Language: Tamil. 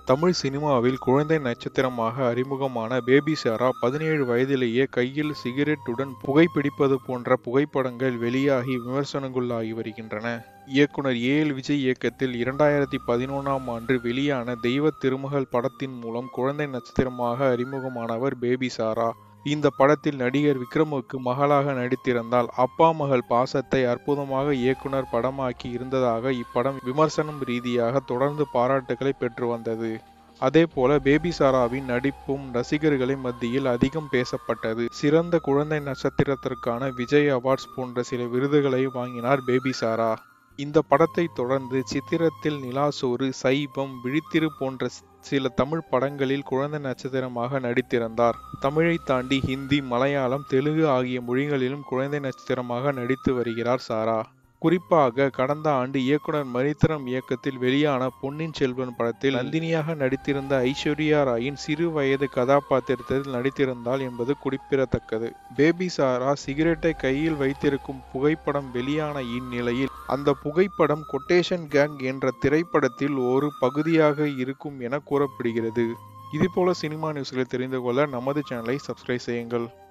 தமிழ் சினிமாவில் குழந்தை நட்சத்திரமாக அறிமுகமான பேபி சாரா பதினேழு வயதிலேயே கையில் சிகரெட்டுடன் புகைப்பிடிப்பது போன்ற புகைப்படங்கள் வெளியாகி விமர்சனங்குள்ளாகி வருகின்றன இயக்குனர் ஏ எல் விஜய் இயக்கத்தில் இரண்டாயிரத்தி பதினொன்றாம் ஆண்டு வெளியான தெய்வ திருமகள் படத்தின் மூலம் குழந்தை நட்சத்திரமாக அறிமுகமானவர் பேபி சாரா இந்த படத்தில் நடிகர் விக்ரமுக்கு மகளாக நடித்திருந்தால் அப்பா மகள் பாசத்தை அற்புதமாக இயக்குனர் படமாக்கி இருந்ததாக இப்படம் விமர்சனம் ரீதியாக தொடர்ந்து பாராட்டுகளை பெற்று வந்தது அதே போல பேபி சாராவின் நடிப்பும் ரசிகர்களின் மத்தியில் அதிகம் பேசப்பட்டது சிறந்த குழந்தை நட்சத்திரத்திற்கான விஜய் அவார்ட்ஸ் போன்ற சில விருதுகளை வாங்கினார் பேபி சாரா இந்த படத்தை தொடர்ந்து சித்திரத்தில் நிலாசோறு சைபம் விழித்திரு போன்ற சில தமிழ் படங்களில் குழந்தை நட்சத்திரமாக நடித்திருந்தார் தமிழை தாண்டி ஹிந்தி மலையாளம் தெலுங்கு ஆகிய மொழிகளிலும் குழந்தை நட்சத்திரமாக நடித்து வருகிறார் சாரா குறிப்பாக கடந்த ஆண்டு இயக்குனர் மணித்திரம் இயக்கத்தில் வெளியான பொன்னின் செல்வன் படத்தில் நந்தினியாக நடித்திருந்த ஐஸ்வர்யா ராயின் சிறு வயது கதாபாத்திரத்தில் நடித்திருந்தால் என்பது குறிப்பிடத்தக்கது பேபி சாரா சிகரெட்டை கையில் வைத்திருக்கும் புகைப்படம் வெளியான இந்நிலையில் அந்த புகைப்படம் கொட்டேஷன் கேங் என்ற திரைப்படத்தில் ஒரு பகுதியாக இருக்கும் என கூறப்படுகிறது இதுபோல சினிமா நியூஸ்களை தெரிந்து கொள்ள நமது சேனலை சப்ஸ்கிரைப் செய்யுங்கள்